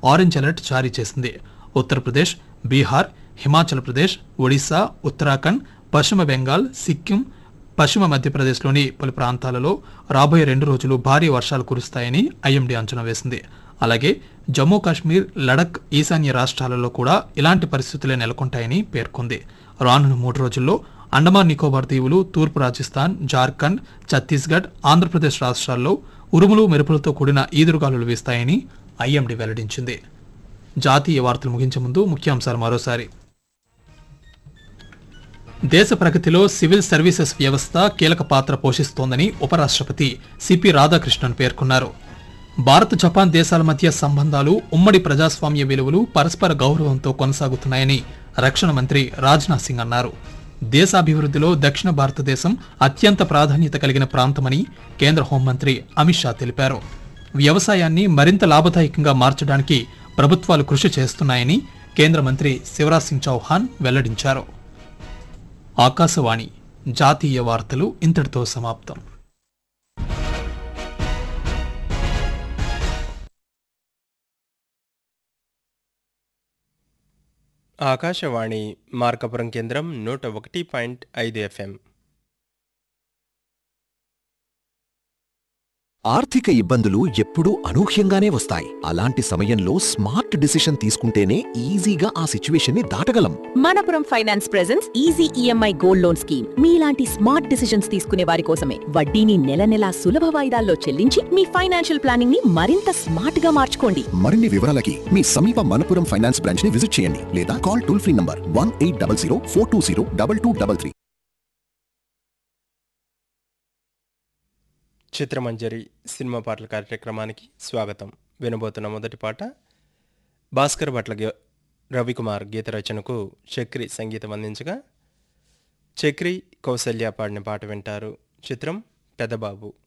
orange alert జారీ చేసింది ఉత్తరప్రదేశ్ బీహార్ హిమాచల్ ప్రదేశ్ ఒడిశా ఉత్తరాఖండ్ పశ్చిమ బెంగాల్ సిక్కిం పశ్చిమ మధ్యప్రదేశ్లోని పలు ప్రాంతాలలో రాబోయే రెండు రోజులు భారీ వర్షాలు కురుస్తాయని ఐఎండీ అంచనా వేసింది అలాగే జమ్మూ కాశ్మీర్ లడక్ ఈశాన్య రాష్ట్రాలలో కూడా ఇలాంటి పరిస్థితులే నెలకొంటాయని పేర్కొంది రానున్న మూడు రోజుల్లో అండమాన్ నికోబార్ దీవులు తూర్పు రాజస్థాన్ జార్ఖండ్ ఛత్తీస్గఢ్ ఆంధ్రప్రదేశ్ రాష్ట్రాల్లో ఉరుములు మెరుపులతో కూడిన ఈదురుగాలులు వీస్తాయని ఐఎండీ వెల్లడించింది జాతీయ వార్తలు ముగించే ముందు ముఖ్యాంశాలు మరోసారి దేశ ప్రగతిలో సివిల్ సర్వీసెస్ వ్యవస్థ కీలక పాత్ర పోషిస్తోందని ఉపరాష్ట్రపతి సిపి రాధాకృష్ణన్ పేర్కొన్నారు భారత్ జపాన్ దేశాల మధ్య సంబంధాలు ఉమ్మడి ప్రజాస్వామ్య విలువలు పరస్పర గౌరవంతో కొనసాగుతున్నాయని రక్షణ మంత్రి రాజ్నాథ్ సింగ్ అన్నారు దేశాభివృద్ధిలో దక్షిణ భారతదేశం అత్యంత ప్రాధాన్యత కలిగిన ప్రాంతమని కేంద్ర హోంమంత్రి అమిత్ షా తెలిపారు వ్యవసాయాన్ని మరింత లాభదాయకంగా మార్చడానికి ప్రభుత్వాలు కృషి చేస్తున్నాయని కేంద్ర మంత్రి శివరాజ్ సింగ్ చౌహాన్ వెల్లడించారు ఆకాశవాణి జాతీయ వార్తలు ఇంతటితో సమాప్తం ఆకాశవాణి మార్కపురం కేంద్రం నూట ఒకటి పాయింట్ ఐదు ఎఫ్ఎం ఆర్థిక ఇబ్బందులు ఎప్పుడూ అనూహ్యంగానే వస్తాయి అలాంటి సమయంలో స్మార్ట్ డిసిషన్ తీసుకుంటేనే ఈజీగా ఆ సిచ్యువేషన్ ని దాటగలం Manappuram finance presence easy EMI gold loan scheme మీలాంటి స్మార్ట్ డిసిషన్స్ తీసుకునే వారి కోసమే వడ్డీని నెల నెలా సులభ వాయిదాల్లో చెల్లించి మీ ఫైనాన్షియల్ ప్లానింగ్ ని మరింత స్మార్ట్ గా మార్చుకోండి మరిన్ని వివరాలకి మీ సమీప మనపురం ఫైనాన్స్ బ్రాంచ్ ని విజిట్ చేయండి లేదా call toll free number one eight double zero four two zero double two double three చిత్రమంజరి సినిమా పాటల కార్యక్రమానికి స్వాగతం వినబోతున్న మొదటి పాట భాస్కర్ భట్ల గే- రవికుమార్ గీత రచనకు చక్రి సంగీతం అందించగా చక్రి కౌసల్య పాడిన పాట వింటారు చిత్రం పెద్దబాబు